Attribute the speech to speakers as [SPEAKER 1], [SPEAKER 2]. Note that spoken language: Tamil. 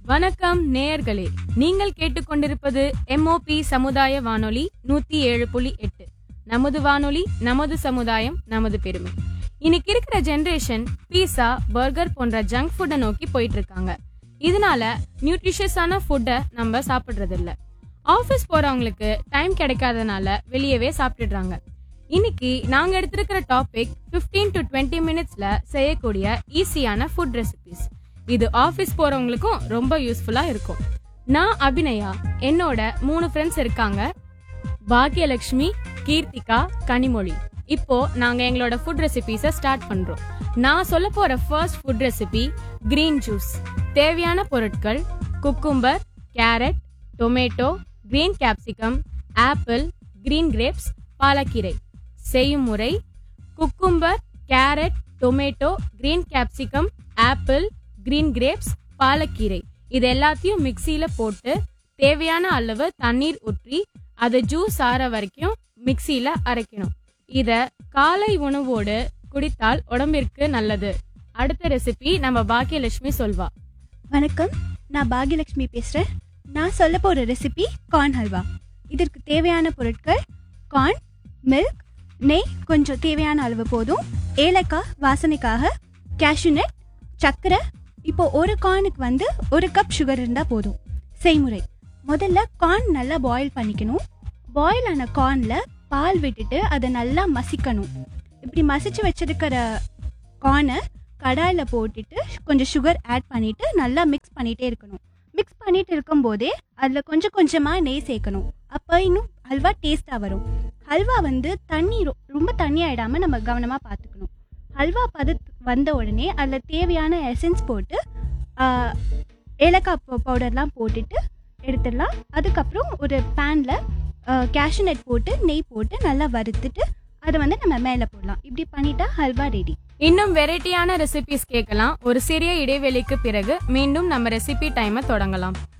[SPEAKER 1] வணக்கம் நேயர்களே நீங்கள் கேட்டுக்கொண்டிருப்பது எம்ஓபி சமுதாய வானொலி நூத்தி ஏழு புள்ளி எட்டு நமது வானொலி நமது சமுதாயம் நமது பெருமை இன்னைக்கு இருக்கிற ஜெனரேஷன் பீஸா பர்கர் போன்ற ஜங்க் ஃபுட்டை நோக்கி போயிட்டு இருக்காங்க இதனால நியூட்ரிஷியஸான ஃபுட்டை நம்ம சாப்பிடுறது இல்ல ஆஃபீஸ் போறவங்களுக்கு டைம் கிடைக்காதனால வெளியவே சாப்பிட்டுடுறாங்க இன்னைக்கு நாங்க எடுத்திருக்கிற டாபிக் 15 டு 20 மினிட்ஸ்ல செய்யக்கூடிய ஈஸியான ஃபுட் ரெசிபிஸ் இது ஆஃபீஸ் போறவங்களுக்கும் ரொம்ப யூஸ்ஃபுல்லா இருக்கும் நான் அபிநயா என்னோட மூணு ஃப்ரெண்ட்ஸ் இருக்காங்க பாக்யலட்சுமி கீர்த்திகா கனிமொழி இப்போ நாங்க எங்களோட ஃபுட் ரெசிபிஸை ஸ்டார்ட் பண்றோம் நான் சொல்ல போற first food recipe green juice தேவையான பொருட்கள் cucumber carrot tomato green capsicum apple green grapes பாலக்கீரை செய்யும் முறை cucumber carrot tomato green capsicum apple green grapes பாலக்கீரை இது எல்லாத்தையும் மிக்சியில போட்டு தேவையான அளவு தண்ணீர் ஊற்றி அது ஜூஸ் ஆற வரைக்கும் மிக்சியில அரைக்கணும் இத காலை உணவோடு குடித்தால் உடம்பிற்கு நல்லது அடுத்த ரெசிபி நம்ம பாக்கியலட்சுமி சொல்வா
[SPEAKER 2] வணக்கம் நான் பாகியலட்சுமி பேசுகிறேன் நான் சொல்ல போகிற ரெசிபி கார்ன் ஹல்வா இதற்கு தேவையான பொருட்கள் கார்ன் மில்க் நெய் கொஞ்சம் தேவையான அளவு போதும் ஏலக்காய் வாசனைக்காக கேஷ்யூநட் சர்க்கரை இப்போ ஒரு கார்னுக்கு வந்து ஒரு கப் சுகர் இருந்தால் போதும் செய்முறை முதல்ல கார்ன் நல்லா பாயில் பண்ணிக்கணும் பாயில் ஆன கார்னில் பால் விட்டுட்டு அதை நல்லா மசிக்கணும் இப்படி மசிச்சு வச்சிருக்கிற கார்னை கடாயில் போட்டுட்டு கொஞ்சம் சுகர் ஆட் பண்ணிட்டு நல்லா மிக்ஸ் பண்ணிட்டே இருக்கணும் மிக்ஸ் பண்ணிட்டு இருக்கும்போதே அதில் கொஞ்சம் கொஞ்சமாக நெய் சேர்க்கணும் அப்போ இன்னும் ஹல்வா டேஸ்ட்டாக வரும் ஹல்வா வந்து தண்ணி ரொ- ரொம்ப தண்ணி ஆயிடாம நம்ம கவனமாக பார்த்துக்கணும் ஹல்வா பத வந்த உடனே அதில் தேவையான எசன்ஸ் போட்டு ஆ, ஏலக்காய் பவு- பவுடர்லாம் போட்டுட்டு எடுத்துடலாம் அதுக்கப்புறம் ஒரு பேனில் கேஷ்யூ நட் போட்டு நெய் போட்டு நல்லா வறுத்துட்டு அதை வந்து நம்ம மேலே போடலாம் இப்படி பண்ணிட்டா ஹல்வா ரெடி
[SPEAKER 1] இன்னும் வெரைட்டியான ரெசிபிஸ் கேட்கலாம் ஒரு சிறிய இடைவெளிக்கு பிறகு மீண்டும் நம்ம ரெசிபி டைமை தொடங்கலாம்